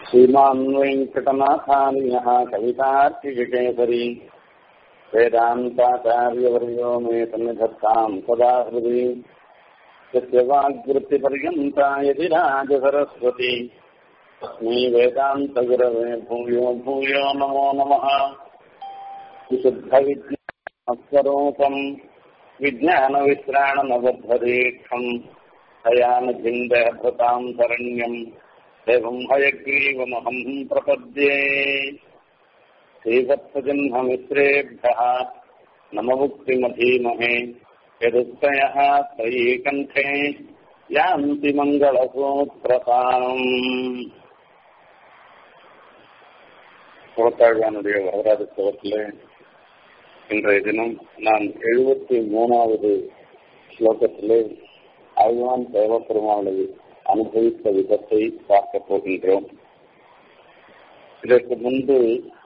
श्रीमान् वेङ्कटनाथार्यः कवितार्किकेसरी वेदान्ताचार्यवर्यो मे सन्निधत्ताम् सदा हृदि यस्य वाग्वृत्तिपर्यन्ता यदि राजसरस्वती तस्मै वेदान्तगुरवे भूयो भूयो नमो नमः विशुद्धविज्ञानस्वरूपम् विज्ञानविश्राणनबद्धदीक्षम् हयानभिन्दभृताम् शरण्यम् एवम् हयग्रीवमहम् प्रपद्ये श्रीवत्सजह्नमित्रेभ्यः नममुक्तिमधीमहे यदुक्तयः त्रयी कण्ठे यान्ति மங்களசூத்திரசானம் புறத்தாழ்வானுடைய வரலாறு ஸ்லோகத்தில் இன்றைய தினம் நான் எழுபத்தி மூணாவது ஸ்லோகத்திலே ஆழ்வான் தேவப்பெருமாளை அனுபவித்த விதத்தை பார்க்க போகின்றோம் இதற்கு முன்பு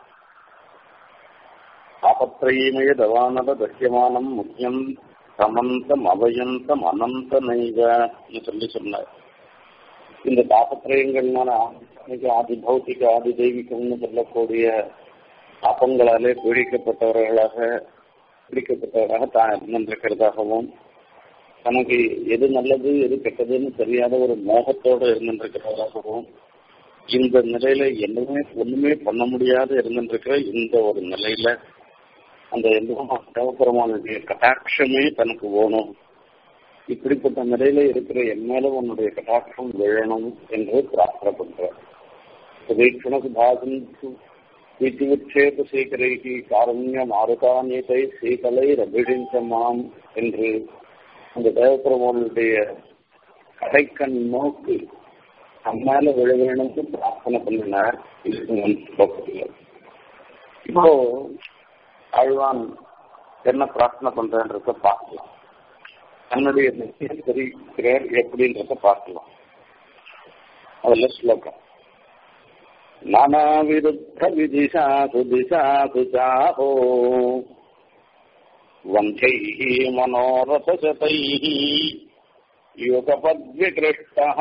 அபத்திரயமய தவானத தசியமானம் முக்கியம் சமந்தம் அவயந்தம் அனந்த நைவன்னு சொல்லி சொன்னார் இந்த தாபத்திரயங்கள்னால இன்னைக்கு ஆதி பௌத்திக ஆதி தெய்வீகம்னு சொல்லக்கூடிய அப்பங்களாலே பீடிக்கப்பட்டவர்களாக பிடிக்கப்பட்டவராக தான் இருந்திருக்கிறதாகவும் தனக்கு எது நல்லது எது கெட்டதுன்னு தெரியாத ஒரு மோகத்தோடு இருந்திருக்கிறதாகவும் இந்த நிலையில என்னமே ஒண்ணுமே பண்ண முடியாது இருந்திருக்கிற இந்த ஒரு நிலையில அந்த தேவபெருமானுடைய கட்டாட்சமே தனக்கு வேணும் இப்படிப்பட்ட நிலையில இருக்கிற என் மேல உன்னுடைய கட்டாட்சம் விழணும் என்று பிரார்த்தனை பண்றார் சுதீக்ஷணசுபாசன் வித்தியுட்சேப சீக்கரைகி காரண்ய மாருகானியத்தை சீதலை ரபிடிஞ்சமாம் என்று அந்த தேவபெருமானுடைய கடைக்கண் நோக்கு அம்மால விழ வேணும்னு பிரார்த்தனை பண்ணினார் இப்போ ஆழ்வான் என்ன பிரார்த்தனை பண்றன்றத பார்க்கலாம் தன்னுடைய நிச்சயம் தெரிவிக்கிறார் எப்படின்றத பார்க்கலாம் அதுல ஸ்லோகம் நானாவிருத்த விதிஷாசு திசாசு சாஹோ वन्ध्यैः मनोरथशतैः युगपद्विकृष्टः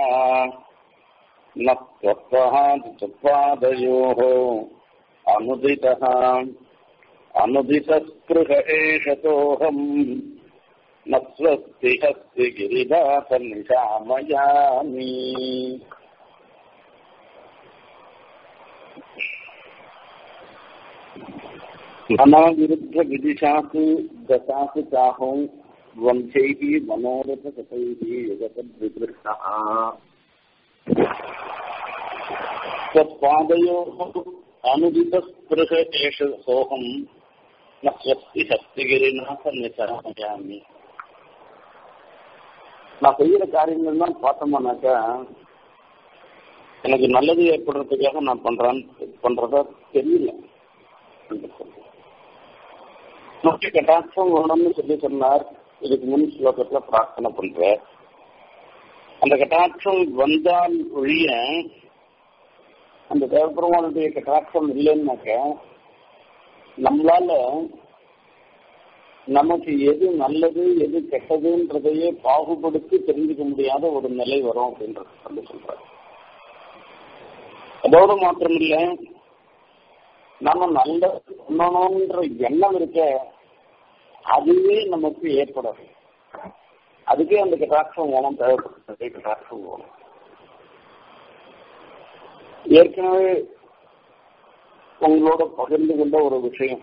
न त्वत्तः चत्वादयोः अनुदितः अनुदितस्पृह एष सोऽहम् न स्वस्ति हस्ति गिरिदासनिशामयामि मनाविरुद्ध विदिशासु दशासु चाहो वंशैः मनोरथशतैः युगपद्विकृष्टः त्वत्पादयोः अनुदितस्पृह एष सोऽहम् न स्वस्ति சக்திகிரிநாத நிசாமயாமி நான் செய்யற காரியங்கள் தான் பார்த்தோம்னாக்கா எனக்கு நல்லது ஏற்படுறதுக்காக நான் பண்றேன் பண்றதா தெரியல முக்கிய கட்டாட்சம் வேணும்னு சொல்லி சொன்னார் இதுக்கு முன் ஸ்லோகத்துல பிரார்த்தனை பண்ற அந்த கட்டாட்சம் வந்தால் ஒழிய அந்த தேவபெருமானுடைய கட்டாட்சம் இல்லைன்னாக்க நம்மளால நமக்கு எது நல்லது எது கெட்டதுன்றதையே பாகுபடுத்தி தெரிஞ்சுக்க முடியாத ஒரு நிலை வரும் அப்படின்றது சொல்லி சொல்றாரு அதோடு மாத்திரமில்லை நம்ம நல்ல பண்ணணும்ன்ற எண்ணம் இருக்க அதுவே நமக்கு ஏற்படாது அதுக்கே அந்த கட்டாட்சம் வேணும் தேவைப்படுறது கட்டாட்சம் வேணும் ஏற்கனவே உங்களோட பகிர்ந்து கொண்ட ஒரு விஷயம்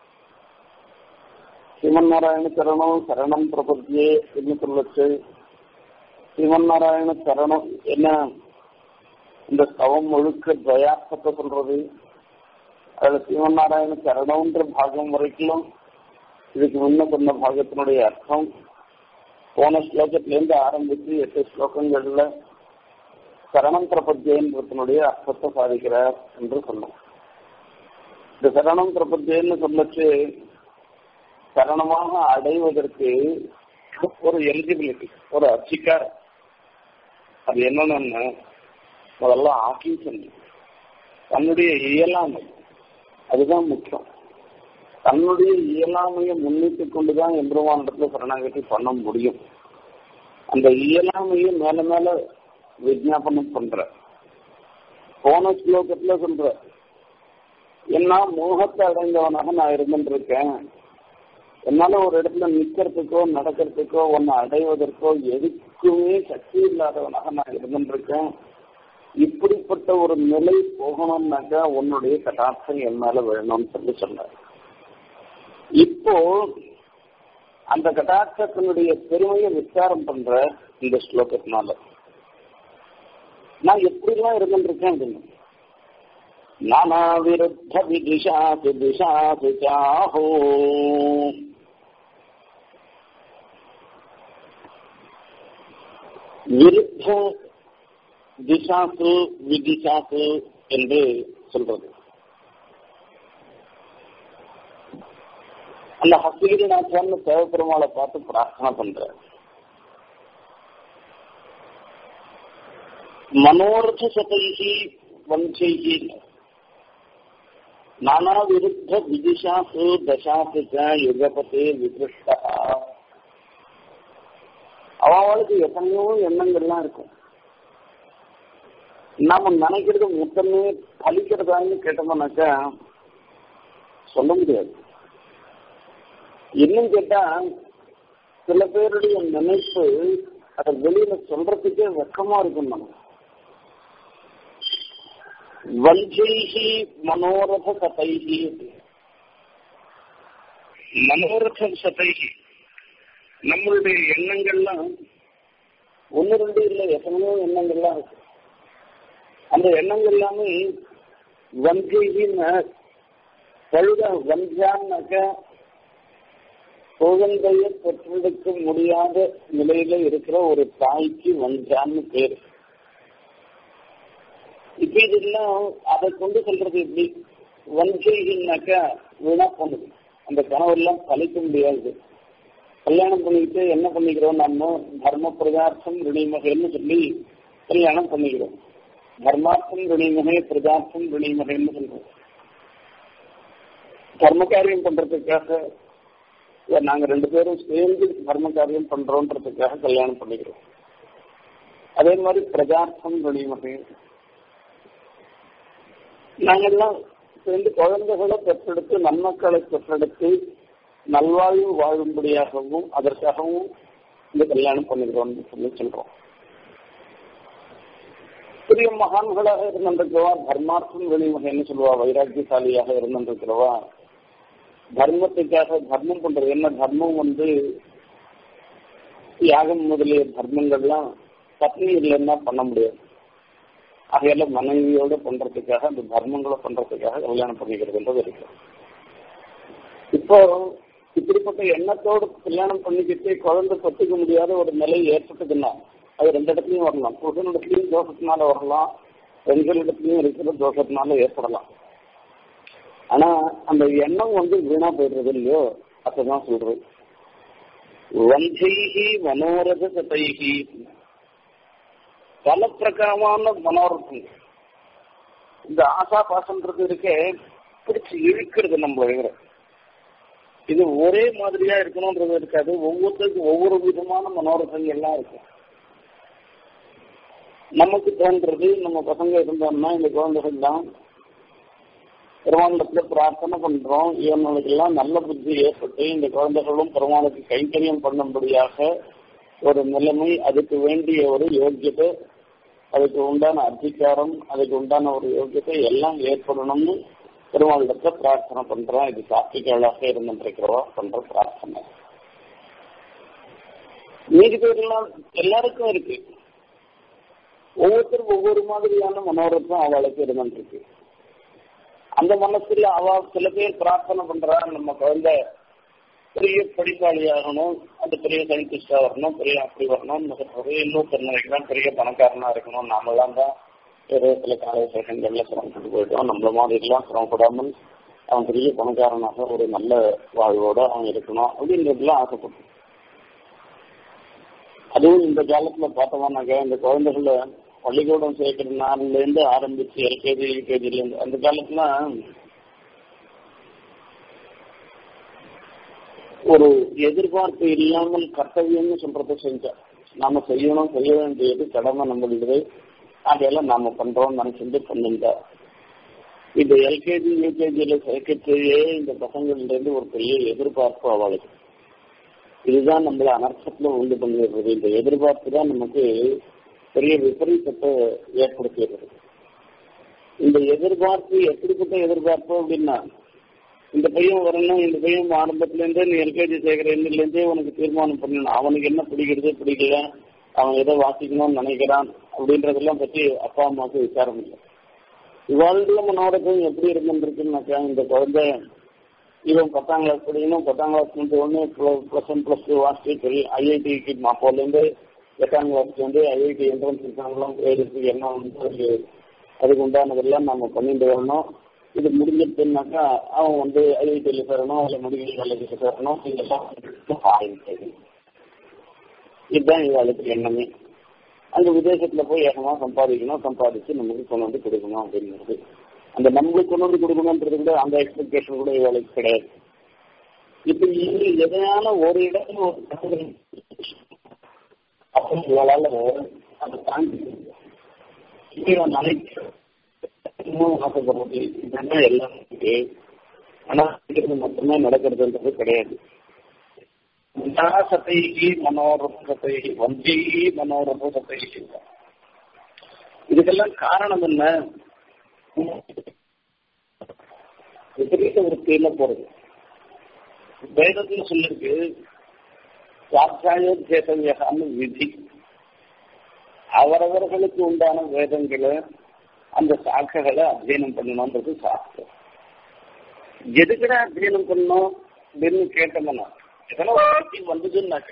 ஸ்ரீமன் நாராயண சரணம் சரணம் பிரபத்தியே என்று சொல்லச்சு ஸ்ரீமன் நாராயண சரணம் என்ன இந்த ஸ்தவம் முழுக்க துவயார்த்தத்தை சொல்றது அதுல ஸ்ரீமன் நாராயண சரணம்ன்ற பாகம் வரைக்கும் இதுக்கு முன்ன சொன்ன பாகத்தினுடைய அர்த்தம் போன ஸ்லோகத்திலேருந்து ஆரம்பித்து எட்டு ஸ்லோகங்கள்ல சரணம் பிரபத்தியன்றத்தினுடைய அர்த்தத்தை சாதிக்கிறார் என்று சொன்னோம் இந்த சரணம் பிரபத்தியன்னு சொல்லச்சு சரணமாக அடைவதற்கு ஒரு எலிஜிபிலிட்டி ஒரு அச்சிக்கார் அது என்னன்னு முதல்ல ஆக்கிசன் தன்னுடைய இயலாமை அதுதான் முக்கியம் தன்னுடைய இயலாமையை முன்னிட்டு கொண்டுதான் எம்பெருமானிடத்துல சரணாகதி பண்ண முடியும் அந்த இயலாமையை மேல மேல விஜாபனம் பண்ற போன ஸ்லோகத்துல சொல்ற என்ன மோகத்தை அடைந்தவனாக நான் இருந்துருக்கேன் என்னால ஒரு இடத்துல நிக்கிறதுக்கோ நடக்கிறதுக்கோ ஒன்னு அடைவதற்கோ எதுக்குமே சக்தி இல்லாதவனாக நான் இருந்துருக்கேன் இப்படிப்பட்ட ஒரு நிலை போகணும்னாக்கா உன்னுடைய கட்டாட்சம் என் மேல வேணும்னு சொல்லி சொன்னார் இப்போ அந்த கட்டாட்சத்தினுடைய பெருமையை விசாரம் பண்ற இந்த ஸ்லோகத்தினால நான் எப்படிலாம் இருந்துருக்கேன் அப்படின்னு நானா விருத்த விதிஷாசு திசாசு சாஹோ விருத்த திசாசு விதிசாசு என்று சொல்றது அந்த ஹசீரநாச்சான்னு தேவப்பெருமாளை பார்த்து பிரார்த்தனை பண்ற மனோரத சதைகி வஞ்சைகி நானா விருத்த விதிஷாசு தசாசு யுகபதே விகிருஷ்டா அவளுக்கு எத்தனையோ எண்ணங்கள்லாம் இருக்கும் நாம நினைக்கிறது மொத்தமே பலிக்கிறதான்னு கேட்டோம்னாக்கா சொல்ல முடியாது இன்னும் கேட்டா சில பேருடைய நினைப்பு அதை வெளியில சொல்றதுக்கே வெக்கமா இருக்கும் நம்ம வஞ்சைகி மனோரத சதைகி மனோரத சதைகி நம்மளுடைய எண்ணங்கள்லாம் ஒன்னு ரெண்டு இல்லை எத்தனையோ எண்ணங்கள்லாம் இருக்கு அந்த எண்ணங்கள் எல்லாமே வஞ்சைகின்னு பழுத வஞ்சான்னாக்க குழந்தைய பெற்றெடுக்க முடியாத நிலையில இருக்கிற ஒரு தாய்க்கு வஞ்சான்னு பேரு இப்ப இதெல்லாம் அதை கொண்டு சொல்றது எப்படி வஞ்சைகின்னாக்கா வீணா பண்ணுது அந்த கனவெல்லாம் பழிக்க முடியாது கல்யாணம் பண்ணிக்கிட்டு என்ன பண்ணிக்கிறோம் நம்ம தர்ம பிரதார்த்தம் ரிணிமகைன்னு சொல்லி கல்யாணம் பண்ணிக்கிறோம் தர்மார்த்தம் ரிணிமகை பிரதார்த்தம் ரிணிமகைன்னு சொல்றோம் தர்ம காரியம் பண்றதுக்காக நாங்க ரெண்டு பேரும் சேர்ந்து தர்ம காரியம் பண்றோன்றதுக்காக கல்யாணம் பண்ணிக்கிறோம் அதே மாதிரி பிரஜார்த்தம் ரிணிமகை நாங்கெல்லாம் சேர்ந்து குழந்தைகளை பெற்றெடுத்து நன்மக்களை பெற்றெடுத்து நல்வாழ்வு வாழும்படியாகவும் அதற்காகவும் இந்த கல்யாணம் பண்ணிக்கிறோம்னு சொல்லி சொல்றோம் பெரிய மகான்களாக இருந்திருக்கிறவா தர்மார்த்தம் வெளிமகைன்னு சொல்லுவா வைராக்கியசாலியாக இருந்திருக்கிறவா தர்மத்துக்காக தர்மம் பண்றது என்ன தர்மம் வந்து யாகம் முதலிய தர்மங்கள்லாம் பத்னி இல்லைன்னா பண்ண முடியாது ஆகையால மனைவியோட பண்றதுக்காக அந்த தர்மங்களை பண்றதுக்காக கல்யாணம் பண்ணிக்கிறதுன்றது இருக்கு இப்போ இப்படிப்பட்ட எண்ணத்தோடு கல்யாணம் பண்ணிக்கிட்டு குழந்தை பத்துக்க முடியாத ஒரு நிலை ஏற்பட்டதுன்னா அது ரெண்டு இடத்துலயும் வரலாம் புருஷனிடத்துலயும் தோஷத்தினால வரலாம் பெண்களிடத்துலயும் இருக்கிற தோஷத்தினால ஏற்படலாம் ஆனா அந்த எண்ணம் வந்து வீணா போயிடுறது இல்லையோ அப்பதான் சொல்றது வஞ்சைகி மனோரத சதைகி பல பிரகாரமான மனோரதம் இந்த ஆசா பாசன்றது இருக்கே பிடிச்சு இழுக்கிறது நம்ம இருக்கிற இது ஒரே மாதிரியா இருக்கணும்ன்றது இருக்காது ஒவ்வொருத்தருக்கும் ஒவ்வொரு விதமான மனோரதங்கள் எல்லாம் இருக்கும் நமக்கு தோன்றது நம்ம பசங்க இருந்தோம்னா இந்த குழந்தைகள் தான் பெருமாண்டத்துல பிரார்த்தனை பண்றோம் இவங்களுக்கு எல்லாம் நல்ல புத்தி ஏற்பட்டு இந்த குழந்தைகளும் பெருமாளுக்கு கைங்கரியம் பண்ணும்படியாக ஒரு நிலைமை அதுக்கு வேண்டிய ஒரு யோக்கியத்தை அதுக்கு உண்டான அதிகாரம் அதுக்கு உண்டான ஒரு யோக்கியத்தை எல்லாம் ஏற்படணும்னு பெருமாளிடத்துல பிரார்த்தனை பண்றோம் இது சாத்திகளாக இருந்துருக்கிறவா பண்ற பிரார்த்தனை மீதி பேர்லாம் எல்லாருக்கும் இருக்கு ஒவ்வொருத்தரும் ஒவ்வொரு மாதிரியான மனோரத்தம் அவளுக்கு இருந்துருக்கு அந்த மனசுல அவ சில பேர் பிரார்த்தனை பண்றா நம்ம குழந்தை பெரிய படிப்பாளி ஆகணும் அந்த பெரிய சயின்டிஸ்டா வரணும் பெரிய அப்படி வரணும் இன்னொருத்தர் நினைக்கலாம் பெரிய பணக்காரனா இருக்கணும் நாமெல்லாம் தான் ஏதோ சில கால சேஷங்கள்ல சிரமப்பட்டு போயிட்டோம் நம்மள மாதிரி எல்லாம் சிரமப்படாமல் அவன் பெரிய பணக்காரனாக ஒரு நல்ல வாழ்வோட அவன் இருக்கணும் அப்படின்றதுலாம் ஆசைப்பட்டு அதுவும் இந்த காலத்துல பார்த்தோம்னாக்க இந்த குழந்தைகள பள்ளிக்கூடம் சேர்க்கிற நாள்ல இருந்து ஆரம்பிச்சு எல்கேஜி யூகேஜில இருந்து அந்த காலத்துல ஒரு எதிர்பார்ப்பு இல்லாமல் கர்த்தவியம்னு சொல்றத செஞ்சா நாம செய்யணும் செய்ய வேண்டியது கடமை நம்மளுடைய அதையெல்லாம் நாம பண்றோம் நினைச்சிட்டு பண்ணுங்க இந்த எல்கேஜி யூகேஜியில சேர்க்கச்சேயே இந்த பசங்கள்ல இருந்து ஒரு பெரிய எதிர்பார்ப்பு அவளுக்கு இதுதான் நம்மள அனர்த்தத்துல உண்டு பண்ணிடுறது இந்த எதிர்பார்ப்பு தான் நமக்கு பெரிய விபரீதத்தை ஏற்படுத்திடுறது இந்த எதிர்பார்ப்பு எப்படிப்பட்ட எதிர்பார்ப்பு அப்படின்னா இந்த பையன் வரணும் இந்த பையன் ஆரம்பத்துல இருந்தே நீ எல்கேஜி சேர்க்கிற எண்ணில இருந்தே உனக்கு தீர்மானம் பண்ணணும் அவனுக்கு என்ன பிடிக்கிறது பிடிக்கல அவன் எதை வாசிக்கணும்னு நினைக்கிறான் அப்படின்றதெல்லாம் பத்தி அப்பா அம்மாவுக்கு விசாரம் இல்லை இவாளுடைய மனோரதம் எப்படி இருந்துருக்குன்னாக்கா இந்த குழந்தை இவன் பத்தாம் கிளாஸ் படிக்கணும் பத்தாம் கிளாஸ் முடிஞ்ச உடனே பிளஸ் ஒன் பிளஸ் டூ வாசிச்சு சரி ஐஐடிக்கு அப்போலேருந்து எட்டாம் கிளாஸ்க்கு வந்து ஐஐடி என்ட்ரன்ஸ் எக்ஸாம்லாம் எழுதுறதுக்கு என்ன வந்து அதுக்கு உண்டானதெல்லாம் நம்ம பண்ணிட்டு வரணும் இது முடிஞ்சிருச்சுனாக்கா அவன் வந்து ஐஐடியில் சேரணும் இல்லை மெடிக்கல் காலேஜில் சேரணும் இதெல்லாம் ஆரம்பிச்சது இதுதான் இவாளுக்கு எண்ணமே அங்க விதேசத்துல போய் ஏகமா சம்பாதிக்கணும் சம்பாதிச்சு நமக்கு கொண்டு வந்து கொடுக்கணும் அப்படிங்கிறது அந்த நம்மளுக்கு கொண்டு வந்து கொடுக்கணுன்றது கூட அந்த எக்ஸ்பெக்டேஷன் கூட இவளுக்கு கிடையாது இப்ப இது எதையான ஒரு இடத்துல ஒரு தகவல் அப்போ இவளால அதை தாண்டி இவன் நினைக்கிறோம் ஆசைப்படுறது இதெல்லாம் எல்லாம் இருக்கு ஆனா இது மட்டுமே நடக்கிறதுன்றது கிடையாது விலாசத்தைகி மனோரசத்தைகி வஞ்சைகி மனோரசத்தைகி இதுக்கெல்லாம் காரணம் என்ன விபரீத விற்பியில போறது வேதத்துல சொல்லிருக்கு சுவாத்தியாயோத்தேசவியகான்னு விதி அவரவர்களுக்கு உண்டான வேதங்களை அந்த சாக்கைகளை அத்தியனம் பண்ணணும்ன்றது சாஸ்திரம் எதுக்குடா அத்தியனம் பண்ணணும் அப்படின்னு கேட்டோம்னா இதெல்லாம் ஒரு வந்ததுன்னாக்க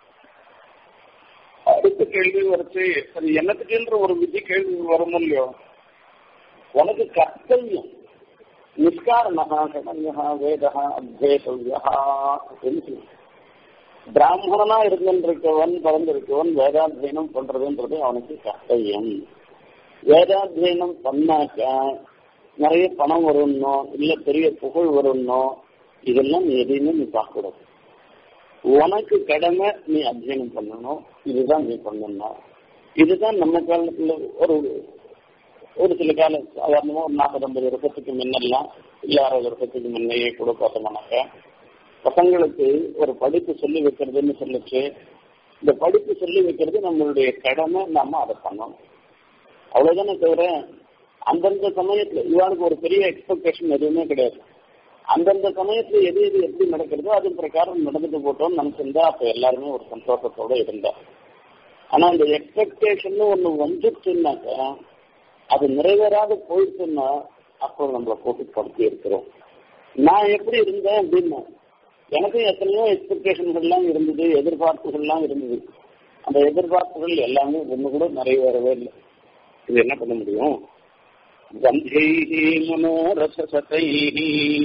அடுத்த கேள்வி வரைச்சு அது என்னத்துக்குன்ற ஒரு விதி கேள்வி வரும் இல்லையோ உனக்கு கர்த்தவியம் நிஷ்காரணா கடன்யா வேதா அத்வேதவியா அப்படின்னு சொல்லி பிராமணனா இருந்திருக்கவன் பிறந்திருக்கவன் வேதாத்தியனம் பண்றதுன்றது அவனுக்கு கர்த்தவியம் வேதாத்தியனம் பண்ணாக்க நிறைய பணம் வரும்னோ இல்ல பெரிய புகழ் வரும்னோ இதெல்லாம் நீ எதையுமே நீ பார்க்கக்கூடாது உனக்கு கடமை நீ அத்தியனம் பண்ணணும் இதுதான் நீ பண்ணணும் இதுதான் நம்ம காலத்துல ஒரு ஒரு சில காலம் சாதாரணமா ஒரு நாற்பது ஐம்பது வருஷத்துக்கு முன்னெல்லாம் இல்ல அறுபது வருஷத்துக்கு முன்னையே கூட பார்த்தோம்னாக்க பசங்களுக்கு ஒரு படிப்பு சொல்லி வைக்கிறதுன்னு சொல்லிச்சு இந்த படிப்பு சொல்லி வைக்கிறது நம்மளுடைய கடமை நாம அதை பண்ணணும் அவ்வளவுதானே தவிர அந்தந்த சமயத்துல இவாளுக்கு ஒரு பெரிய எக்ஸ்பெக்டேஷன் எதுவுமே கிடையாது அந்தந்த சமயத்துல எது எது எப்படி நடக்கிறதோ அது பிரகாரம் நடந்துட்டு போட்டோம்னு நினைச்சிருந்தா அப்ப எல்லாருமே ஒரு சந்தோஷத்தோட இருந்தா ஆனா அந்த எக்ஸ்பெக்டேஷன் ஒண்ணு வந்துச்சுன்னாக்க அது நிறைவேறாத போயிடுச்சுன்னா அப்போ நம்மளை போட்டு படுத்தி இருக்கிறோம் நான் எப்படி இருந்தேன் அப்படின்னா எனக்கும் எத்தனையோ எக்ஸ்பெக்டேஷன்கள்லாம் இருந்தது எதிர்பார்ப்புகள்லாம் இருந்தது அந்த எதிர்பார்ப்புகள் எல்லாமே ஒண்ணு கூட நிறைவேறவே இல்லை இது என்ன பண்ண முடியும் கந்தைஹி மனோரசதைஹி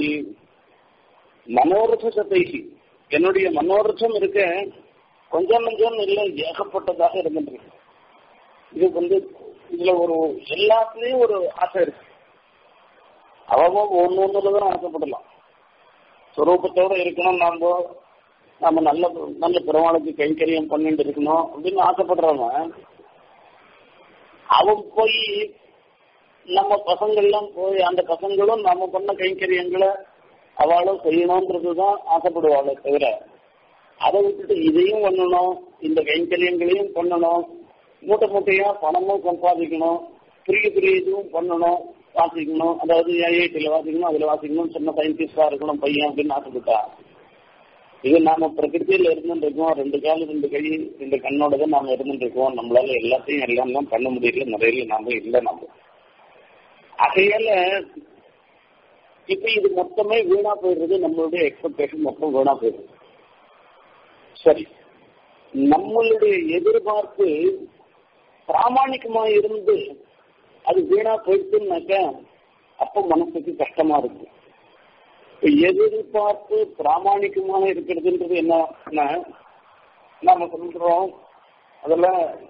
மனோரசதைஹி என்னுடைய மனோரசம் இருக்க கொஞ்சம் கொஞ்சம் இல்லை ஏகப்பட்டதாக இருந்துட்டு இது வந்து இதுல ஒரு எல்லாத்துலயும் ஒரு ஆசை இருக்கு அவன் ஒன்னு ஒண்ணுலதான் ஆசைப்படலாம் சுரூபத்தோட இருக்கணும் நாம நம்ம நல்ல நல்ல பெருமாளுக்கு கைங்கரியம் பண்ணிட்டு இருக்கணும் அப்படின்னு ஆசைப்படுறவன் அவன் போய் நம்ம பசங்கள்லாம் போய் அந்த பசங்களும் நம்ம பண்ண கைங்கரியங்களை அவளும் செய்யணும்ன்றதுதான் ஆசைப்படுவாளே தவிர அதை விட்டுட்டு இதையும் பண்ணணும் இந்த கைங்கரியங்களையும் பண்ணணும் மூட்டை மூட்டையா பணமும் சம்பாதிக்கணும் பெரிய பெரிய இதுவும் பண்ணணும் வாசிக்கணும் அதாவது ஐஐடியில் வாசிக்கணும் அதில் வாசிக்கணும் சின்ன சயின்டிஸ்டா இருக்கணும் பையன் அப்படின்னு ஆசைப்பட்டா இது நாம பிரகிருத்தியில இருந்துட்டு இருக்கோம் ரெண்டு காலம் ரெண்டு கை ரெண்டு கண்ணோட தான் நாம இருந்துட்டு இருக்கோம் நம்மளால எல்லாத்தையும் எல்லாம் பண்ண முடியல நிறைய நாம இல்லை நாம ஆகையால இப்ப இது மொத்தமே வீணா போயிடுறது நம்மளுடைய எக்ஸ்பெக்டேஷன் மொத்தம் வீணா போயிடுது சரி நம்மளுடைய எதிர்பார்ப்பு பிராமணிகமா இருந்து அது வீணா போயிடுச்சுன்னாக்க அப்ப மனசுக்கு கஷ்டமா இருக்கு எதிர்பார்ப்பு பிராமணிகமாக இருக்கிறதுன்றது என்ன நாம சொல்றோம் அதுல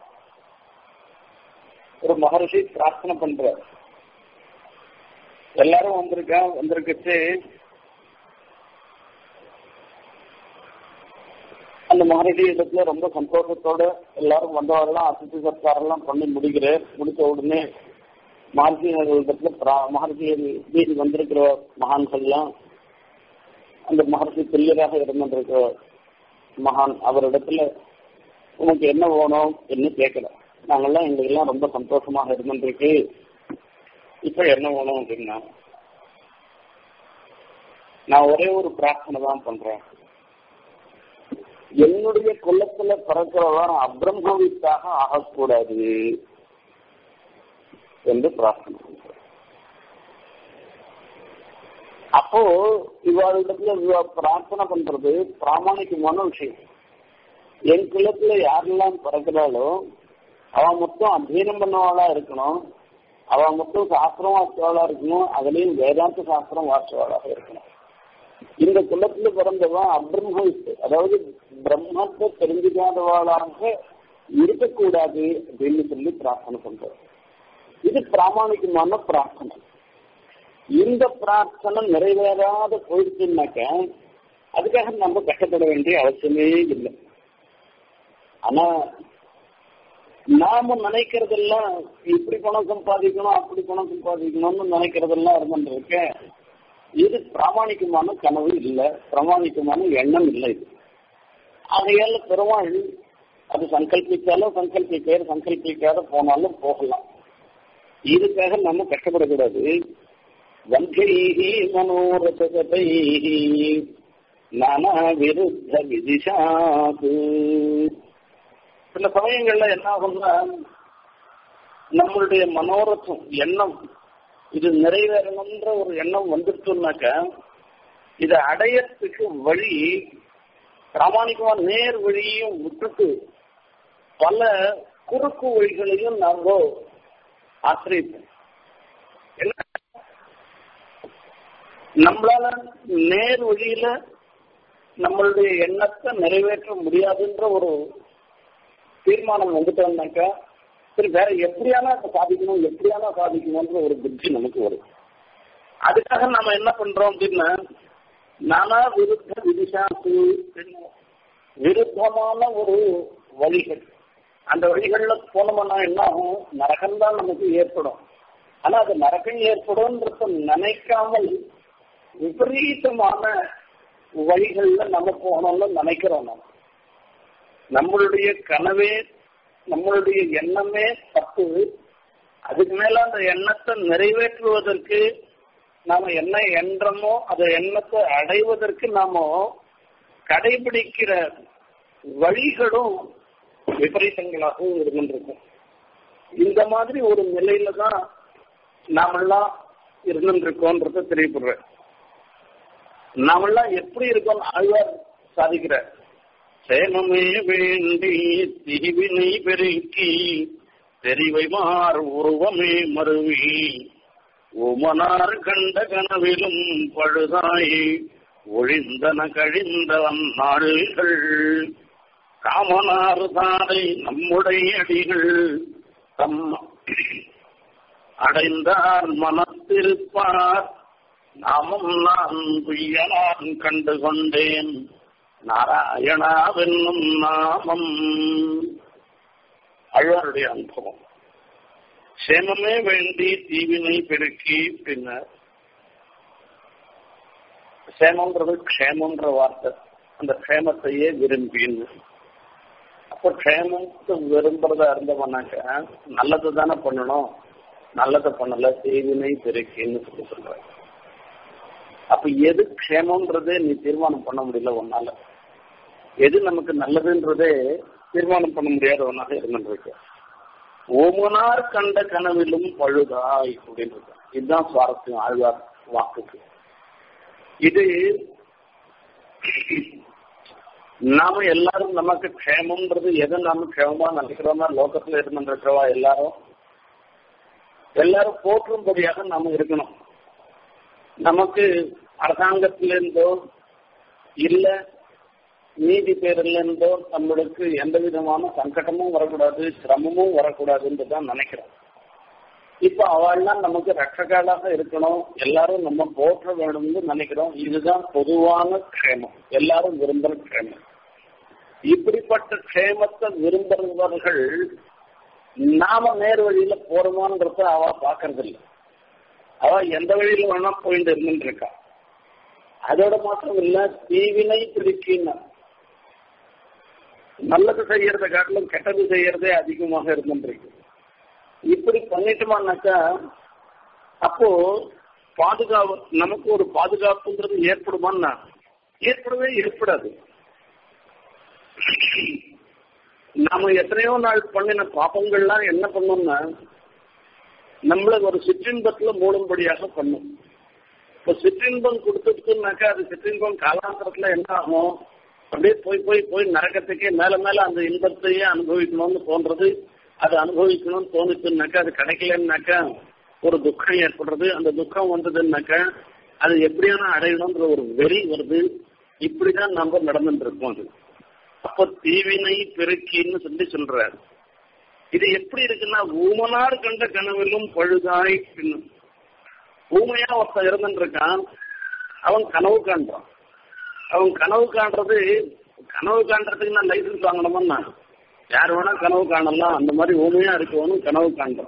ஒரு மகர்ஷி பிரார்த்தனை பண்ற எல்லாரும் வந்திருக்கா வந்திருக்கச்சு அந்த அந்த மகரிஷி இடத்துல ரொம்ப சந்தோஷத்தோட எல்லாரும் வந்தவரெல்லாம் அதிர்ச்சி சத்காரெல்லாம் பண்ணி முடிக்கிறேன் முடிச்ச உடனே மகர்ஷி இடத்துல மகர்ஷி வீதி வந்திருக்கிற மகான்கள்லாம் அந்த மகர்ஷி பிள்ளையாக இருந்திருக்கிற மகான் அவரிடத்துல உனக்கு என்ன வேணும் என்ன கேட்கல நாங்கெல்லாம் எங்களுக்கெல்லாம் ரொம்ப சந்தோஷமாக இருந்திருக்கு இப்ப என்ன வேணும் அப்படின்னா நான் ஒரே ஒரு பிரார்த்தனை தான் பண்றேன் என்னுடைய குலத்துல பிறக்கிறவன் அப்ரம்மவித்தாக ஆகக்கூடாது என்று பிரார்த்தனை பண்றேன் அப்போ இவாளிடத்துல இவ பிரார்த்தனை பண்றது பிராமணிகமான விஷயம் என் குலத்துல யாரெல்லாம் பிறக்கிறாளோ அவ மொத்தம் அத்தியனம் பண்ணவாளா இருக்கணும் அவ மொத்தம் சாஸ்திரம் வாசிச்சவாளா இருக்கணும் அதுலயும் வேதாந்த சாஸ்திரம் வாசிச்சவாளாக இருக்கணும் இந்த குலத்துல பிறந்தவன் அப்ரம்மவித்து அதாவது பிரம்மத்தை தெரிஞ்சுக்காதவாளாக இருக்கக்கூடாது அப்படின்னு சொல்லி பிரார்த்தனை பண்றது இது பிராமணிகமான பிரார்த்தனை இந்த பிரார்த்தனை நிறைவேறாத போயிடுச்சுன்னாக்க அதுக்காக நம்ம கஷ்டப்பட வேண்டிய அவசியமே இல்லை ஆனா நாம நினைக்கிறதெல்லாம் இப்படி பணம் சம்பாதிக்கணும் அப்படி பணம் சம்பாதிக்கணும்னு நினைக்கிறதெல்லாம் இருந்துருக்க இது பிராமணிகமான கனவு இல்லை பிராமணிகமான எண்ணம் இல்லை இது ஆகையால பெருமாள் அது சங்கல்பிச்சாலும் சங்கல்பிக்காரு சங்கல்பிக்காத போனாலும் போகலாம் இதுக்காக நம்ம கஷ்டப்படக்கூடாது வங்கைஹி மனோரசதைஹி நானா விருத்த விதிஷாது சில சமயங்கள்ல என்ன ஆகும்னா நம்மளுடைய மனோரத்தம் எண்ணம் இது நிறைவேறணும்ன்ற ஒரு எண்ணம் வந்துட்டுனாக்க இதை அடையறதுக்கு வழி பிராமணிகமா நேர் வழியையும் விட்டுட்டு பல குறுக்கு வழிகளையும் நாங்க ஆசிரியப்போம் என்ன நம்மளால நேர் வழியில நம்மளுடைய எண்ணத்தை நிறைவேற்ற முடியாதுன்ற ஒரு தீர்மானம் வந்துட்டோம்னாக்கா சரி வேற எப்படியானா சாதிக்கணும் எப்படியானா சாதிக்கணும்ன்ற ஒரு புத்தி நமக்கு வரும் அதுக்காக நம்ம என்ன பண்றோம் அப்படின்னா நானா விருத்த விதிஷாசு விருத்தமான ஒரு வழிகள் அந்த வழிகள்ல போனோம்னா என்ன ஆகும் நரகம்தான் நமக்கு ஏற்படும் ஆனா அது நரகம் ஏற்படும்ன்றத நினைக்காமல் விபரீதமான வழிகள்ல நம்ம போகணும்னு நினைக்கிறோம் நம்ம நம்மளுடைய கனவே நம்மளுடைய எண்ணமே தப்பு அதுக்கு மேல அந்த எண்ணத்தை நிறைவேற்றுவதற்கு நாம என்ன எண்ணமோ அந்த எண்ணத்தை அடைவதற்கு நாம கடைபிடிக்கிற வழிகளும் விபரீதங்களாகவும் இருந்துருக்கும் இந்த மாதிரி ஒரு நிலையில தான் நாமெல்லாம் இருந்துருக்கோன்றத தெரியப்படுறேன் நாமெல்லாம் எப்படி இருக்கோம் ஆழ்வார் சாதிக்கிற சேமமே வேண்டி தீவினை பெருக்கி தெரிவை மார் உருவமே மருவி உமனார் கண்ட கனவிலும் பழுதாய் ஒழிந்தன கழிந்த நாடுகள் காமனார் தாரை நம்முடைய அடிகள் தம் அடைந்தார் மனத்திருப்பார் நாமும் நான் துய்யனான் கண்டு கொண்டேன் நாராயணாவென்னும் நாமம் அழ்வாருடைய அனுபவம் சேமமே வேண்டி தீவினை பெருக்கி பின்னர் சேமன்றது க்ஷேமன்ற வார்த்தை அந்த க்ஷேமத்தையே விரும்பின்னு அப்போ க்ஷேமத்தை விரும்புறதா இருந்தவனாக்க நல்லது தானே பண்ணணும் நல்லதை பண்ணல தீவினை பெருக்கின்னு சொல்லி சொல்றாங்க அப்ப எது க்ஷேமன்றதே நீ தீர்மானம் பண்ண முடியல உன்னால எது நமக்கு நல்லதுன்றதே தீர்மானம் பண்ண முடியாத ஒன்னாக இருந்துருக்கு ஓமனார் கண்ட கனவிலும் பழுதாய் அப்படின்னு இதுதான் சுவாரஸ்யம் ஆழ்வார் வாக்குக்கு இது நாம எல்லாரும் நமக்கு க்ஷேமம்ன்றது எதை நாம க்ஷேமமா நினைக்கிறோமா லோகத்துல இருந்துருக்கிறவா எல்லாரும் எல்லாரும் போற்றும்படியாக நாம இருக்கணும் நமக்கு அரசாங்கத்திலிருந்தோ இல்ல நீதி பேரிலிருந்தோ நம்மளுக்கு எந்த விதமான சங்கடமும் வரக்கூடாது சிரமமும் வரக்கூடாதுன்னு தான் நினைக்கிறோம் இப்ப அவள்லாம் நமக்கு ரட்சகாலாக இருக்கணும் எல்லாரும் நம்ம போற்ற வேணும்னு நினைக்கிறோம் இதுதான் பொதுவான க்ஷேமம் எல்லாரும் விரும்புற க்ஷேமம் இப்படிப்பட்ட க்ஷேமத்தை விரும்புறவர்கள் நாம நேர் வழியில போறோமான்றத அவ பாக்குறது இல்ல அவ எந்த வழியில வேணா போயிட்டு இருந்துட்டு இருக்கா அதோட மாத்திரம் இல்ல தீவினை பிடிக்கின்னா நல்லது செய்யறதை காட்டிலும் கெட்டது செய்யறதே அதிகமாக இருந்துருக்கு இப்படி பண்ணிட்டோமானாக்கா அப்போ பாதுகாப்பு நமக்கு ஒரு பாதுகாப்புங்கிறது ஏற்படுமான்னா ஏற்படவே ஏற்படாது நாம எத்தனையோ நாள் பண்ணின பாப்பங்கள்லாம் என்ன பண்ணோம்னா நம்மள ஒரு சிற்றின்பத்துல மூடும்படியாக பண்ணும் இப்ப சிற்றின்பம் கொடுத்துட்டுனாக்கா அது சிற்றின்பம் காலாந்தரத்துல என்ன ஆகும் அப்படியே போய் போய் போய் நரகத்துக்கே மேல மேல அந்த இன்பத்தையே அனுபவிக்கணும்னு தோன்றது அது அனுபவிக்கணும்னு தோணுச்சுன்னாக்கா அது கிடைக்கலன்னாக்கா ஒரு துக்கம் ஏற்படுறது அந்த துக்கம் வந்ததுன்னாக்கா அது எப்படியான அடையணும்ன்ற ஒரு வெறி வருது இப்படிதான் நம்ம நடந்துட்டு இருக்கோம் அது அப்ப தீவினை பெருக்கின்னு சொல்லி சொல்றாரு இது எப்படி இருக்குன்னா ஊமனார் கண்ட கனவிலும் பழுதாய் ஊமையா ஒருத்தன் இருந்துட்டு இருக்கான் அவன் கனவு காண்றான் அவன் கனவு காண்றது கனவு காண்றதுக்கு நான் லைசன்ஸ் வாங்கணுமா யார் வேணா கனவு காணலாம் அந்த மாதிரி ஊமையா இருக்கவனும் கனவு காண்றான்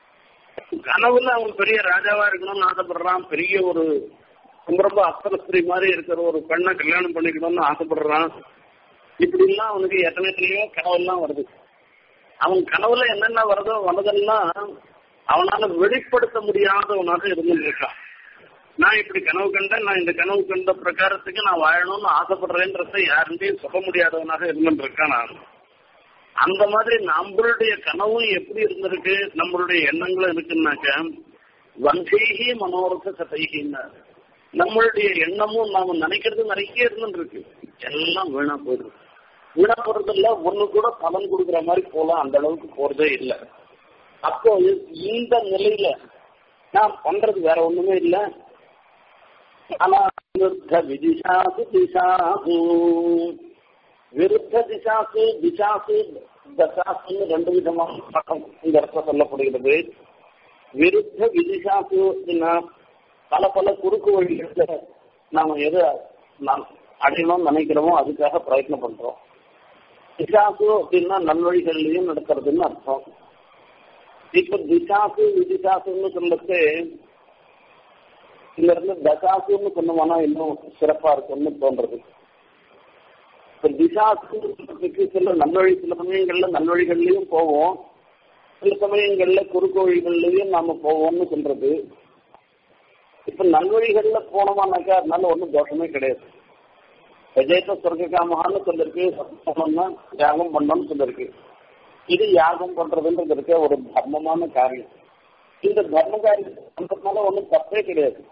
கனவுல அவன் பெரிய ராஜாவா இருக்கணும்னு ஆசைப்படுறான் பெரிய ஒரு ரொம்ப ரொம்ப அஸ்திரஸ்திரி மாதிரி இருக்கிற ஒரு பெண்ணை கல்யாணம் பண்ணிக்கணும்னு ஆசைப்படுறான் இப்படி எல்லாம் அவனுக்கு எத்தனை எத்தனையோ கனவெல்லாம் வருது அவன் கனவுல என்னென்ன வருதோ வந்ததெல்லாம் அவனால வெளிப்படுத்த முடியாதவனாக இருந்துட்டு இருக்கான் நான் இப்படி கனவு கண்டேன் நான் இந்த கனவு கண்ட பிரகாரத்துக்கு நான் வாழணும்னு ஆசைப்படுறேன்றத யாருந்தையும் சொல்ல முடியாதவனாக இருந்துட்டு இருக்கான் நான் அந்த மாதிரி நம்மளுடைய கனவும் எப்படி இருந்திருக்கு நம்மளுடைய எண்ணங்களும் இருக்குன்னாக்க வஞ்சைகி மனோரத சதைகின்னா நம்மளுடைய எண்ணமும் நாம நினைக்கிறது நிறைய இருந்துட்டு இருக்கு எல்லாம் வீணா போயிடுது வீணா போறது இல்ல ஒண்ணு கூட பலன் கொடுக்குற மாதிரி போலாம் அந்த அளவுக்கு போறதே இல்லை அப்போ இந்த நிலையில நான் பண்றது வேற ஒண்ணுமே இல்ல ஆனா விருத்த விதிஷாசு திசாசு விருத்த திசாசு திசாசு தசாசுன்னு ரெண்டு விதமான பக்கம் இந்த இடத்துல சொல்லப்படுகிறது விருத்த விதிஷாசு அப்படின்னா பல பல குறுக்கு வழிகள்ல நாம எது நாம் அடையணும்னு நினைக்கிறோமோ அதுக்காக பிரயத்னம் பண்றோம் திசாசு அப்படின்னா நல்வழிகள்லயும் நடக்கிறதுன்னு அர்த்தம் இப்ப திசாசு விதிசாசுன்னு சொல்லிட்டு இதுல இருந்து தசாசுன்னு சொன்னோம்னா இன்னும் சிறப்பா இருக்கும்னு தோன்றது இப்ப திசாசுக்கு சில நல்வழி சில சமயங்கள்ல நல்வழிகள்லயும் போவோம் சில சமயங்கள்ல குறுக்கு வழிகள்லயும் நாம போவோம்னு சொல்றது இப்ப நல்வழிகள்ல போனோமானாக்கா அதனால ஒன்றும் தோஷமே கிடையாது விஜயத்த சொர்க்காமகான்னு சொல்லிருக்கு பண்ணணும்னா யாகம் பண்ணணும்னு சொல்லிருக்கு இது யாகம் பண்றதுன்றது இருக்க ஒரு தர்மமான காரியம் இந்த தர்ம காரியம் பண்றதுனால ஒன்றும் தப்பே கிடையாது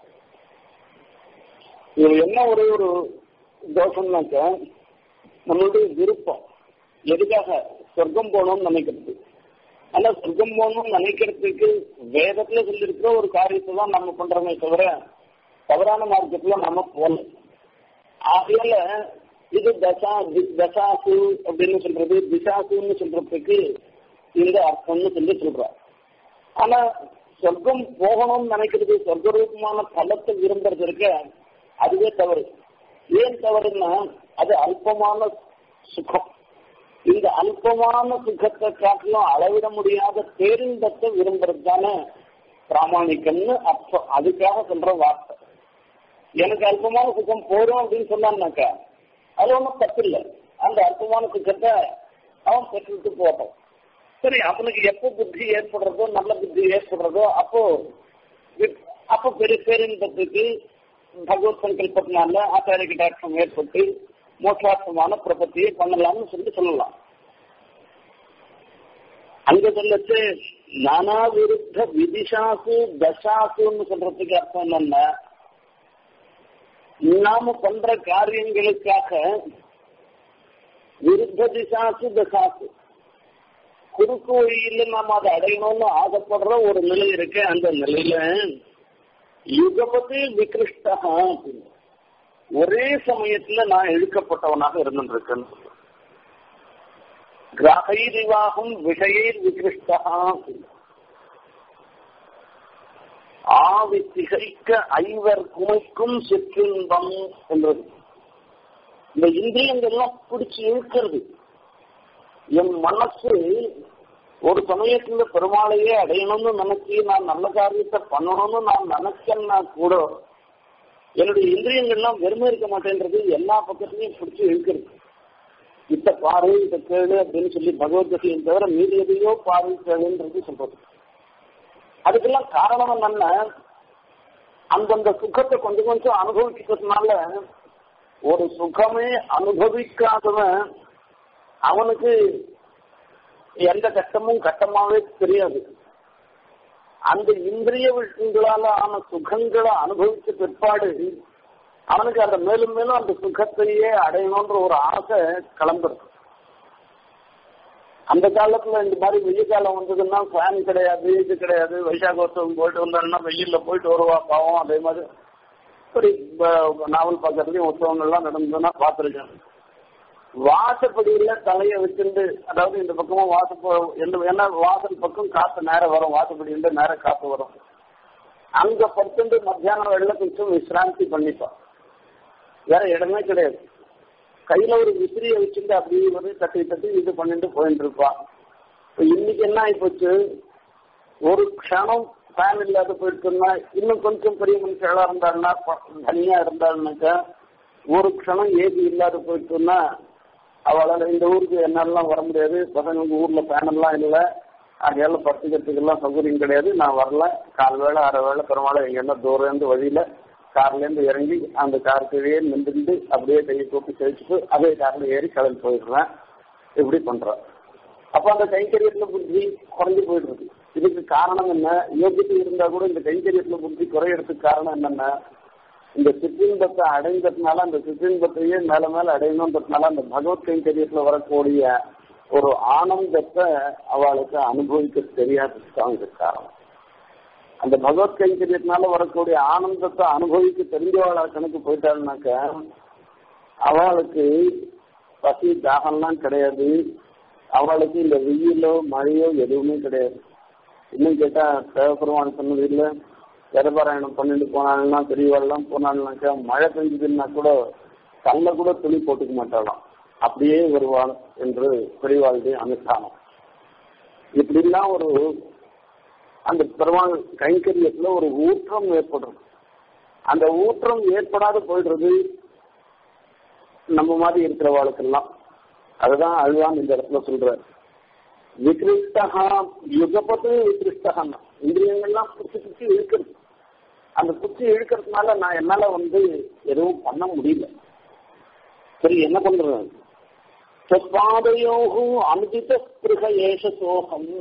இது என்ன ஒரே ஒரு தோஷம்னாக்க நம்மளுடைய விருப்பம் எதுக்காக சொர்க்கம் போகணும்னு நினைக்கிறது ஆனா சொர்க்கம் போகணும்னு நினைக்கிறதுக்கு வேதத்துல சொல்லியிருக்கிற ஒரு காரியத்தை தான் நம்ம பண்றோமே தவிர தவறான மார்க்கத்துல நம்ம போகல ஆகையால இது தசா தசாசு அப்படின்னு சொல்றது திசாசுன்னு சொல்றதுக்கு இந்த அர்த்தம்னு சொல்லி சொல்றார் ஆனா சொர்க்கம் போகணும்னு நினைக்கிறது சொர்க்க ரூபமான பலத்தை விரும்புறது இருக்க அதுவே தவறு ஏன் தவறுன்னா அது அல்பமான சுகம் இந்த அல்பமான சுகத்தை காட்டிலும் அளவிட முடியாத பேரின்பத்தை விரும்புறது தானே பிராமணிக்கம்னு அர்த்தம் அதுக்காக சொல்ற வார்த்தை எனக்கு அல்பமான சுகம் போதும் அப்படின்னு சொன்னான்னாக்கா அது ஒன்றும் தப்பு இல்லை அந்த அல்பமான சுகத்தை அவன் பெற்றுட்டு போட்டோம் சரி அவனுக்கு எப்போ புத்தி ஏற்படுறதோ நல்ல புத்தி ஏற்படுறதோ அப்போ அப்போ பெரிய பேரின்பத்துக்கு பகவத் சங்கல்பத்தினால ஆச்சாரிய கட்டாட்சம் ஏற்பட்டு மோட்சார்த்தமான பிரபத்தியை பண்ணலாம்னு சொல்லி சொல்லலாம் அங்க சொல்லச்சு நானா விருத்த விதிஷாசு தசாசுன்னு சொல்றதுக்கு அர்த்தம் என்னன்னா நாம பண்ற காரியங்களுக்காக விருத்த திசாசு தசாசு குறுக்கு வழியில நாம அதை அடையணும்னு ஆசைப்படுற ஒரு நிலை இருக்கு அந்த நிலையில யுகபதி விகிருஷ்டா ஒரே சமயத்துல நான் இழுக்கப்பட்டவனாக இருந்துருக்கேன் கிராகைரிவாகம் விஷயர் விகிருஷ்டா ஆவி திகைக்க ஐவர் குமைக்கும் சிற்றின்பம் என்றது இந்த இந்திரியங்கள்லாம் பிடிச்சு இழுக்கிறது என் மனசு ஒரு சமயத்துல பெருமாளையே அடையணும்னு நினைச்சு நான் நல்ல காரியத்தை பண்ணணும்னு நான் நினைச்சேன்னா கூட என்னுடைய இந்திரியங்கள்லாம் வெறுமை இருக்க மாட்டேன்றது எல்லா பக்கத்துலயும் பிடிச்சி இழுக்கிறது இத்த பாரு இத கேளு அப்படின்னு சொல்லி பகவத்கீதையும் தவிர மீதி எதையோ பாரு கேளுன்றது சொல்றது அதுக்கெல்லாம் காரணம் என்னன்னா அந்தந்த சுகத்தை கொஞ்சம் கொஞ்சம் அனுபவிக்கிறதுனால ஒரு சுகமே அனுபவிக்காதவன் அவனுக்கு எந்த கஷ்டமும் கட்டமாவே தெரியாது அந்த இந்திரிய விஷயங்களால ஆன சுகங்களை அனுபவிச்ச பிற்பாடு அவனுக்கு அந்த மேலும் மேலும் அந்த சுகத்தையே அடையணும்ன்ற ஒரு ஆசை கிளம்புறது அந்த காலத்துல இந்த மாதிரி வெயில் காலம் வந்ததுன்னா ஃபேன் கிடையாது இது கிடையாது வைசாகோத்சவம் போயிட்டு வந்தாருன்னா வெயில்ல போயிட்டு வருவா பாவம் அதே மாதிரி இப்படி நாவல் பார்க்கறதுலயும் உற்சவங்கள்லாம் நடந்ததுன்னா பார்த்துருக்கேன் வாசப்படியில தலைய வச்சிருந்து அதாவது இந்த பக்கமும் வாசப்ப ஏன்னா வாசல் பக்கம் காத்து நேரம் வரும் வாசப்படியில நேரம் காத்து வரும் அங்க படுத்துட்டு மத்தியானம் வெள்ள கொஞ்சம் விசிராந்தி பண்ணிப்பான் வேற இடமே கிடையாது கையில ஒரு விசிறிய வச்சுட்டு அப்படியே வந்து தட்டி தட்டி இது பண்ணிட்டு போயிட்டு இருப்பான் இப்ப இன்னைக்கு என்ன ஆயிப்போச்சு ஒரு க்ஷணம் ஃபேன் இல்லாத போயிட்டுன்னா இன்னும் கொஞ்சம் பெரிய மனுஷங்களா இருந்தாருன்னா தனியா இருந்தாருனாக்கா ஒரு க்ஷணம் ஏசி இல்லாத போயிட்டுன்னா அவளால் இந்த ஊருக்கு என்னெல்லாம் வர முடியாது பசங்களுக்கு ஊர்ல ஃபேன் எல்லாம் இல்லை அதையால படுத்துக்கிறதுக்கெல்லாம் சௌகரியம் கிடையாது நான் வரல கால் வேலை அரை வேலை பெருமாள் எங்க என்ன தூரம் இருந்து வழியில கார்ல இருந்து இறங்கி அந்த கார் கீழே நின்றுட்டு அப்படியே கையை கூப்பி கழிச்சுட்டு அதே கார்ல ஏறி கிளம்பி போயிடுறேன் இப்படி பண்றேன் அப்ப அந்த கைங்கரியத்துல புத்தி குறைஞ்சு போயிட்டு இருக்கு இதுக்கு காரணம் என்ன யோகியத்தை இருந்தா கூட இந்த கைங்கரியத்துல புத்தி குறையறதுக்கு காரணம் என்னன்னா இந்த சிற்றின்பத்தை அடைந்ததுனால அந்த சிற்றின்பத்தையே மேல மேல அடையணுன்றதுனால அந்த பகவத் கைங்கரியத்துல வரக்கூடிய ஒரு ஆனந்தத்தை அவளுக்கு அனுபவிக்க தெரியாததுதான் இதுக்கு காரணம் அந்த பகவத் கைங்கரியத்தினால வரக்கூடிய ஆனந்தத்தை அனுபவிக்க தெரிஞ்சவள கணக்கு போயிட்டாள்னாக்க அவளுக்கு பசி தாகம்லாம் கிடையாது அவளுக்கு இந்த வெயிலோ மழையோ எதுவுமே கிடையாது இன்னும் கேட்டா தேவபெருமான் சொன்னது இல்லை வேதபாராயணம் பண்ணிட்டு போனாங்கன்னா பெரியவாள்லாம் போனாங்கனாக்கா மழை பெஞ்சதுன்னா கூட கல்ல கூட துணி போட்டுக்க மாட்டாளாம் அப்படியே வருவாள் என்று பெரியவாளுடைய அனுஷ்டானம் இப்படிலாம் ஒரு அந்த பெருமாள் கைங்கரியத்துல ஒரு ஊற்றம் ஏற்படும் அந்த ஊற்றம் ஏற்படாத போயிடுறது நம்ம மாதிரி இருக்கிறவாளுக்கெல்லாம் அதுதான் அழுவான் இந்த இடத்துல சொல்ற விகிருஷ்டகா யுகப்பட்டு விகிருஷ்டகான் இந்திரியங்கள்லாம் புத்தி புத்தி இழுக்கிறது அந்த புத்தி இழுக்கிறதுனால நான் என்னால வந்து எதுவும் பண்ண முடியல சரி என்ன பண்றேன் சொற்பாதையோகு அனுதித ஸ்பிருக ஏஷ சோகம்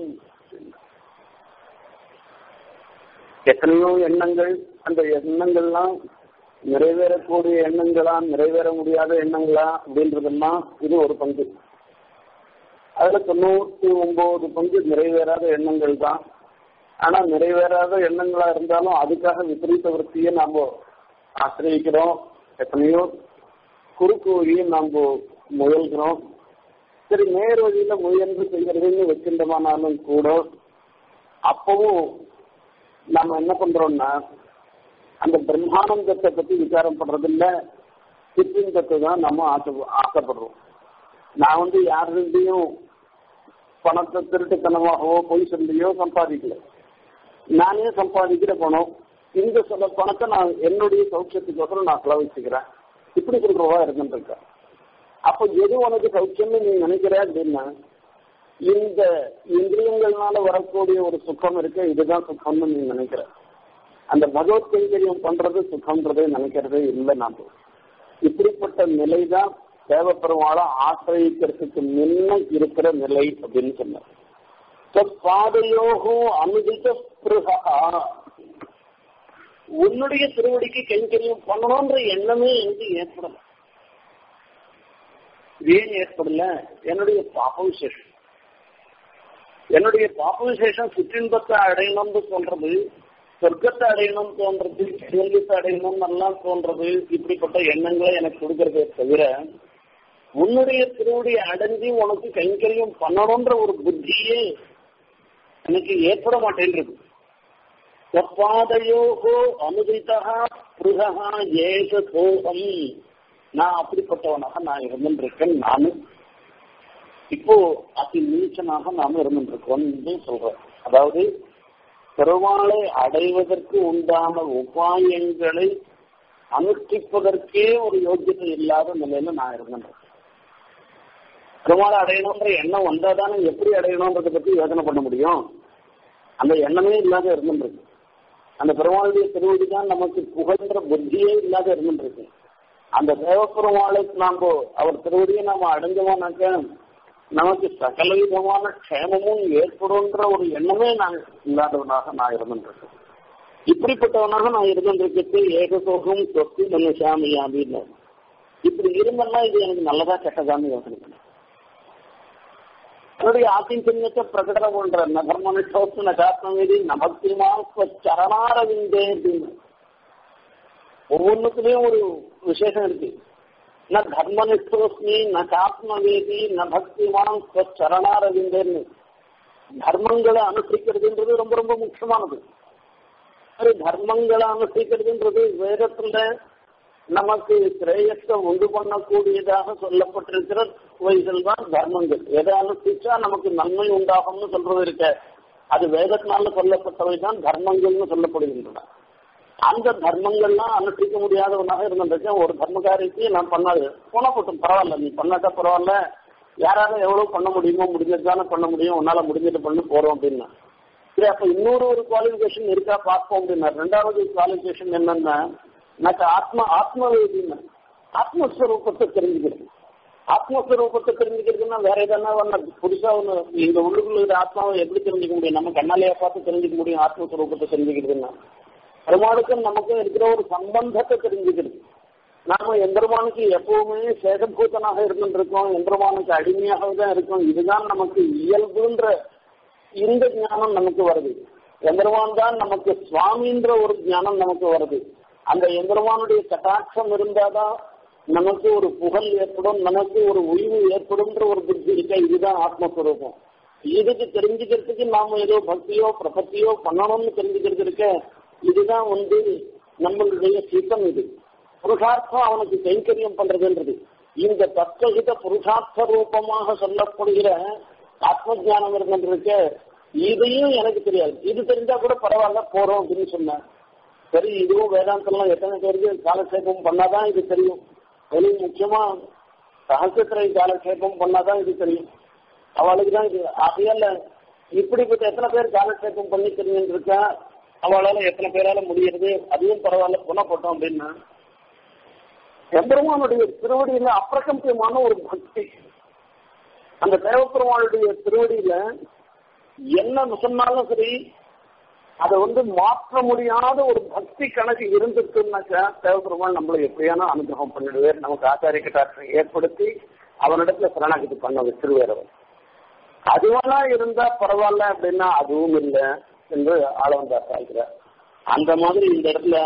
எத்தனையோ எண்ணங்கள் அந்த எண்ணங்கள்லாம் நிறைவேறக்கூடிய எண்ணங்களா நிறைவேற முடியாத எண்ணங்களா அப்படின்றதெல்லாம் இது ஒரு பங்கு அதுல தொண்ணூத்தி ஒன்பது பங்கு நிறைவேறாத எண்ணங்கள் தான் ஆனா நிறைவேறாத எண்ணங்களா இருந்தாலும் அதுக்காக விபரீத விற்த்தியை நாம ஆசிரியக்கிறோம் எத்தனையோ குறுக்கு வழியை நாம முயல்கிறோம் சரி நேர் வழியில முயன்று செய்யறதுன்னு வச்சிருந்தமானாலும் கூட அப்பவும் நம்ம என்ன பண்றோம்னா அந்த பிரம்மானந்தத்தை பத்தி விசாரம் பண்றதில்ல சிற்றின்பத்தை தான் நம்ம ஆசை ஆசைப்படுறோம் நான் வந்து யாருடையும் பணத்தை திருட்டுத்தனமாகவோ பொய் சொல்லியோ சம்பாதிக்கல நானே சம்பாதிக்கிற பணம் இந்த சில பணத்தை நான் என்னுடைய சௌக்கியத்துக்கோசரம் நான் செலவழிச்சுக்கிறேன் இப்படி சொல்றவா இருந்துருக்கேன் அப்போ எது உனக்கு சௌக்கியம்னு நீ நினைக்கிற அப்படின்னா இந்த இந்திரியங்கள்னால வரக்கூடிய ஒரு சுகம் இருக்கு இதுதான் சுகம்னு நீ நினைக்கிற அந்த பகவத் கைங்கரியம் பண்றது சுகம்ன்றதே நினைக்கிறதே இல்லை நான் இப்படிப்பட்ட நிலை தான் தேவப்பெருமாளை ஆசிரியக்கிறதுக்கு முன்ன இருக்கிற நிலை அப்படின்னு சொன்னார் பாதையோகும் அனுதித்த உன்னுடைய திருவடிக்கு கைங்கரியம் பண்ணணும்ன்ற எண்ணமே எனக்கு ஏற்படல ஏன் ஏற்படல என்னுடைய பாப விசேஷம் என்னுடைய பாப விசேஷம் சுற்றின்பத்தை அடையணும்னு சொல்றது சொர்க்கத்தை அடையணும் தோன்றது கேள்வித்தை அடையணும் எல்லாம் தோன்றது இப்படிப்பட்ட எண்ணங்களை எனக்கு கொடுக்கறதே தவிர உன்னுடைய திருவடியை அடைஞ்சு உனக்கு கைங்கரியம் பண்ணணும்ன்ற ஒரு புத்தியே எனக்கு ஏற்பட மாட்டேன்றது சொப்பாதையோகோ அனுதிதா புருகா ஏஷ சோகம் நான் அப்படிப்பட்டவனாக நான் இருந்திருக்கேன் நானும் இப்போ அதி நீச்சனாக நாம இருந்திருக்கோம்னு சொல்றேன் அதாவது பெருமாளை அடைவதற்கு உண்டான உபாயங்களை அனுஷ்டிப்பதற்கே ஒரு யோக்கியத்தை இல்லாத நிலையில நான் இருந்தேன் பெருமாளை அடையணுன்ற எண்ணம் வந்தாதானே எப்படி அடையணுன்றதை பத்தி யோசனை பண்ண முடியும் அந்த எண்ணமே இல்லாத இருந்துருக்கு அந்த பெருமாளுடைய திருவடி தான் நமக்கு புகழ்ன்ற புத்தியே இல்லாத இருந்துருக்கு அந்த தேவப்பெருமாளை நாம் அவர் திருவடியை நாம அடைஞ்சோம்னாக்க நமக்கு சகல விதமான க்ஷேமமும் ஏற்படும்ன்ற ஒரு எண்ணமே நான் இல்லாதவனாக நான் இருந்துருக்கேன் இப்படிப்பட்டவனாக நான் இருந்துருக்கிறது ஏகசோகம் சொத்து மனுஷாமி அப்படின்னு இப்படி இருந்தேன்னா இது எனக்கு நல்லதா கெட்டதான்னு யோசனை பண்ணேன் என்னுடைய ஆத்திஞ்சன்யத்தை பிரகடனம் பண்ற நகர்மனிஷோத்து நகாத்மவேதி நபக்திமா சரணாரவிந்தே அப்படின்னு ஒவ்வொன்றுக்குலயும் ஒரு விசேஷம் இருக்கு ந தர்மனிஷ்டோஸ்மி ந காத்மவேதி ந பக்திமான் சரணாரவிந்தேன்னு தர்மங்களை அனுஷ்டிக்கிறதுன்றது ரொம்ப ரொம்ப முக்கியமானது அது தர்மங்களை அனுஷ்டிக்கிறதுன்றது வேதத்துல நமக்கு சிரேயத்தை உண்டு பண்ணக்கூடியதாக சொல்லப்பட்டிருக்கிற வழிகள் தான் தர்மங்கள் எதை அனுஷ்டிச்சா நமக்கு நன்மை உண்டாகும்னு சொல்றது இருக்க அது வேதத்தினால சொல்லப்பட்டவை தான் தர்மங்கள்னு சொல்லப்படுகின்றன அந்த தர்மங்கள்லாம் அனுஷ்டிக்க முடியாதவனாக இருந்திருக்கேன் ஒரு தர்மகாரியத்தையும் நான் பண்ணாது போனா போட்டும் பரவாயில்ல நீ பண்ணாட்டா பரவாயில்ல யாரால எவ்வளவு பண்ண முடியுமோ முடிஞ்சதுதானே பண்ண முடியும் உன்னால முடிஞ்சது பண்ணு போறோம் அப்படின்னா சரி அப்ப இன்னொரு ஒரு குவாலிபிகேஷன் இருக்கா பார்ப்போம் அப்படின்னா ரெண்டாவது குவாலிபிகேஷன் என்னன்னா எனக்கு ஆத்ம ஆத்மவேதின்னு ஆத்மஸ்வரூபத்தை தெரிஞ்சுக்கிறது ஆத்மஸ்வரூபத்தை தெரிஞ்சுக்கிறதுன்னா வேற எதனா ஒண்ணு புதுசா ஒண்ணு இந்த உள்ளுக்குள்ள இருக்கிற ஆத்மாவை எப்படி தெரிஞ்சுக்க முடியும் நம்ம கண்ணாலேயே பார்த்து தெரிஞ்சுக்க முடியும் ஆத்மஸ்வரூபத்தை தெரிஞ்சுக்கிறதுன்னா பெருமாளுக்கும் நமக்கும் இருக்கிற ஒரு சம்பந்தத்தை தெரிஞ்சுக்கிறது நாம எந்திரமானுக்கு எப்பவுமே சேகபூத்தனாக இருந்துருக்கோம் எந்திரமானுக்கு அடிமையாக தான் இருக்கோம் இதுதான் நமக்கு இயல்புன்ற இந்த ஞானம் நமக்கு வருது எந்திரமான் தான் நமக்கு சுவாமின்ற ஒரு ஞானம் நமக்கு வருது அந்த எந்திரமானுடைய கட்டாட்சம் இருந்தாதான் நமக்கு ஒரு புகழ் ஏற்படும் நமக்கு ஒரு உய்வு ஏற்படும்ன்ற ஒரு புத்தி இருக்க இதுதான் ஆத்மஸ்வரூபம் இதுக்கு தெரிஞ்சுக்கிறதுக்கு நாம ஏதோ பக்தியோ பிரபத்தியோ பண்ணணும்னு தெரிஞ்சுக்கிறது இருக்க இதுதான் வந்து நம்மளுடைய சித்தம் இது புருஷார்த்தம் அவனுக்கு கைங்கரியம் பண்றதுன்றது இந்த தத்துவகித புருஷார்த்த ரூபமாக சொல்லப்படுகிற ஆத்ம ஜானம் இருக்கின்ற இதையும் எனக்கு தெரியாது இது தெரிஞ்சா கூட பரவாயில்ல போறோம் அப்படின்னு சொன்னேன் சரி இதுவும் வேதாந்தம்லாம் எத்தனை பேருக்கு காலக்ஷேபம் பண்ணாதான் இது தெரியும் வெளி முக்கியமா சகசிரத்திரை காலக்ஷேபம் பண்ணாதான் இது தெரியும் அவளுக்கு தான் இது ஆகையால இப்படிப்பட்ட எத்தனை பேர் காலக்ஷேபம் பண்ணி தெரிஞ்சுட்டு இருக்கா அவளால எத்தனை பேரால முடியறது அதுவும் பரவாயில்ல புன போட்டோம் அப்படின்னா எம்பெருமானுடைய திருவடியில அப்பிரகம்பியமான ஒரு பக்தி அந்த தேவப்பெருமானுடைய திருவடியில என்ன சொன்னாலும் சரி அதை வந்து மாற்ற முடியாத ஒரு பக்தி கணக்கு இருந்துச்சுன்னாக்கா தேவபெருமான் நம்மளை எப்படியான அனுகிரகம் பண்ணிடுவார் நமக்கு ஆச்சாரிய கட்டாட்சம் ஏற்படுத்தி அவனிடத்துல சரணாகதி பண்ண வச்சிருவார் அவர் அதுவெல்லாம் இருந்தா பரவாயில்ல அப்படின்னா அதுவும் இல்லை என்று ஆளவந்தார் சாய்கிறார் அந்த மாதிரி இந்த இடத்துல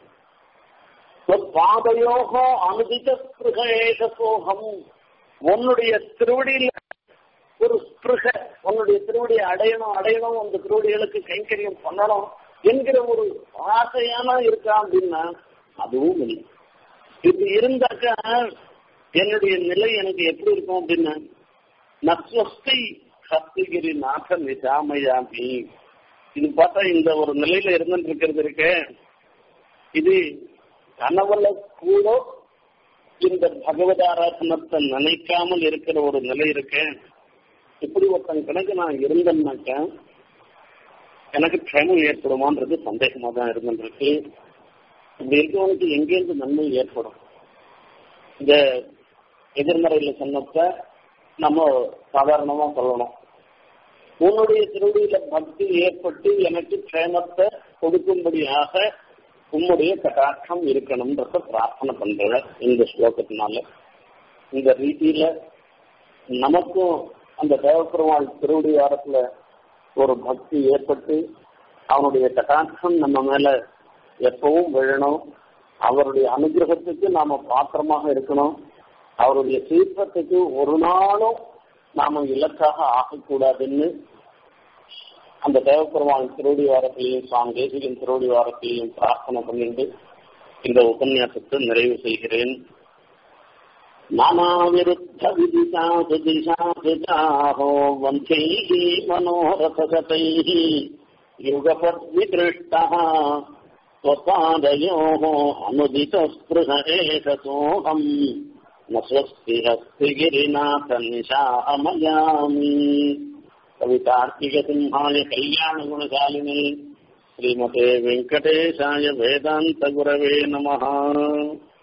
பாதயோகம் அனுதித ஸ்பிருகேசோகம் உன்னுடைய திருவடியில ஒரு ஸ்பிருக உன்னுடைய திருவடியை அடையணும் அடையணும் அந்த திருவடிகளுக்கு கைங்கரியம் பண்ணணும் என்கிற ஒரு ஆசையான இருக்கா அப்படின்னா அதுவும் இல்லை இது இருந்தாக்கா என்னுடைய நிலை எனக்கு எப்படி இருக்கும் அப்படின்னா நஸ்வஸ்தி சப்தகிரி நாக நிஜாமயாமி இது பார்த்தா இந்த ஒரு நிலையில இருந்துட்டு இருக்கிறது இருக்கு இது கனவுல கூட இந்த பகவதாராசனத்தை நினைக்காமல் இருக்கிற ஒரு நிலை இருக்கு இப்படி ஒருத்தன் கணக்கு நான் இருந்தேன்னாக்க எனக்கு க்ஷேமம் ஏற்படுமான்றது சந்தேகமா தான் இருந்துருக்கு இப்படி இருக்கவனுக்கு எங்கேருந்து நன்மை ஏற்படும் இந்த எதிர்மறையில சொன்னப்ப நம்ம சாதாரணமா சொல்லணும் உன்னுடைய திருவடியில பக்தி ஏற்பட்டு எனக்கு க்ஷேமத்தை கொடுக்கும்படியாக உன்னுடைய கட்டாட்சம் இருக்கணும்ன்றத பிரார்த்தனை பண்ற இந்த ஸ்லோகத்தினால இந்த ரீதியில நமக்கும் அந்த தேவப்பெருமாள் திருவடி வாரத்துல ஒரு பக்தி ஏற்பட்டு அவனுடைய கட்டாட்சம் நம்ம மேல எப்பவும் விழணும் அவருடைய அனுகிரகத்துக்கு நாம பாத்திரமாக இருக்கணும் அவருடைய சீற்றத்துக்கு ஒரு நாளும் நாம இலக்காக ஆகக்கூடாதுன்னு அந்த தேவப்பெருமான் திருவடி வாரத்தையும் சுவாமி தேசிகன் திருவடி வாரத்தையும் பிரார்த்தனை பண்ணிட்டு இந்த உபன்யாசத்தை நிறைவு செய்கிறேன் नानाविरुद्धविदिशासु दिशासु चाहो वन्ध्यैः मनोरथशतैः युगपद्विदृष्टः स्वपादयोः अनुदितस्पृह एष सोऽहम् न स्वस्ति हस्ति गिरिनाथ निशामयामि कवितार्किकसिंहाय कल्याणगुणशालिने श्रीमते वेङ्कटेशाय वेदान्तगुरवे नमः